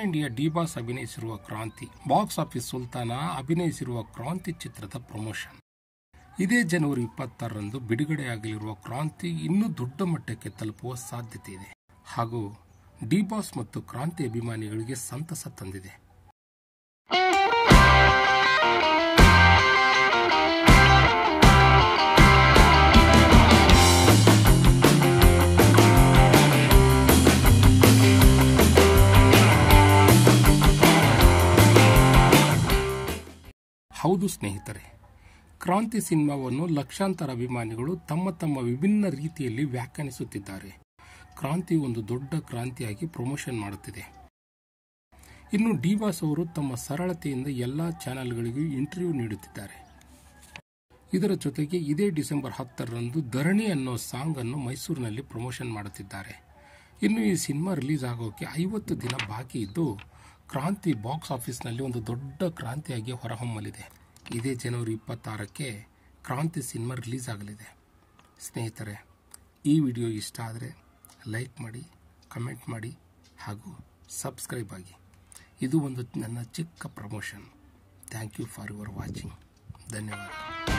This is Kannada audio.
ಇಂಡಿಯಾ ಡಿ ಬಾಸ್ ಅಭಿನಯಿಸಿರುವ ಕ್ರಾಂತಿ ಬಾಕ್ಸ್ ಆಫೀಸ್ ಸುಲ್ತಾನ ಅಭಿನಯಿಸಿರುವ ಕ್ರಾಂತಿ ಚಿತ್ರದ ಪ್ರಮೋಷನ್ ಇದೇ ಜನವರಿ ಇಪ್ಪತ್ತಾರರಂದು ಬಿಡುಗಡೆಯಾಗಲಿರುವ ಕ್ರಾಂತಿ ಇನ್ನೂ ದೊಡ್ಡ ಮಟ್ಟಕ್ಕೆ ತಲುಪುವ ಸಾಧ್ಯತೆ ಇದೆ ಹಾಗೂ ಡಿ ಬಾಸ್ ಮತ್ತು ಕ್ರಾಂತಿ ಅಭಿಮಾನಿಗಳಿಗೆ ಸಂತಸ ತಂದಿದೆ ಹೌದು ಸ್ನೇಹಿತರೆ ಕ್ರಾಂತಿ ಸಿನಿಮಾವನ್ನು ಲಕ್ಷಾಂತರ ಅಭಿಮಾನಿಗಳು ತಮ್ಮ ತಮ್ಮ ವಿಭಿನ್ನ ರೀತಿಯಲ್ಲಿ ವ್ಯಾಖ್ಯಾನಿಸುತ್ತಿದ್ದಾರೆ ಕ್ರಾಂತಿ ಒಂದು ದೊಡ್ಡ ಕ್ರಾಂತಿಯಾಗಿ ಪ್ರಮೋಷನ್ ಮಾಡುತ್ತಿದೆ ಇನ್ನು ಡಿವಾಸ್ ಅವರು ತಮ್ಮ ಸರಳತೆಯಿಂದ ಎಲ್ಲಾ ಚಾನೆಲ್ಗಳಿಗೂ ಇಂಟರ್ವ್ಯೂ ನೀಡುತ್ತಿದ್ದಾರೆ ಇದರ ಜೊತೆಗೆ ಇದೇ ಡಿಸೆಂಬರ್ ಹತ್ತರಂದು ಧರಣಿ ಅನ್ನೋ ಸಾಂಗ್ ಅನ್ನು ಮೈಸೂರಿನಲ್ಲಿ ಪ್ರಮೋಷನ್ ಮಾಡುತ್ತಿದ್ದಾರೆ ಇನ್ನು ಈ ಸಿನಿಮಾ ರಿಲೀಸ್ ಆಗೋಕೆ ಐವತ್ತು ದಿನ ಬಾಕಿ ಇದ್ದು ಕ್ರಾಂತಿ ಬಾಕ್ಸ್ ಆಫೀಸ್ನಲ್ಲಿ ಒಂದು ದೊಡ್ಡ ಕ್ರಾಂತಿಯಾಗಿ ಹೊರಹೊಮ್ಮಲಿದೆ ಇದೇ ಜನವರಿ ಇಪ್ಪತ್ತಾರಕ್ಕೆ ಕ್ರಾಂತಿ ಸಿನಿಮಾ ರಿಲೀಸ್ ಆಗಲಿದೆ ಸ್ನೇಹಿತರೆ ಈ ವಿಡಿಯೋ ಇಷ್ಟ ಆದರೆ ಲೈಕ್ ಮಾಡಿ ಕಮೆಂಟ್ ಮಾಡಿ ಹಾಗೂ ಸಬ್ಸ್ಕ್ರೈಬ್ ಆಗಿ ಇದು ಒಂದು ನನ್ನ ಚಿಕ್ಕ promotion thank you for your watching ಧನ್ಯವಾದ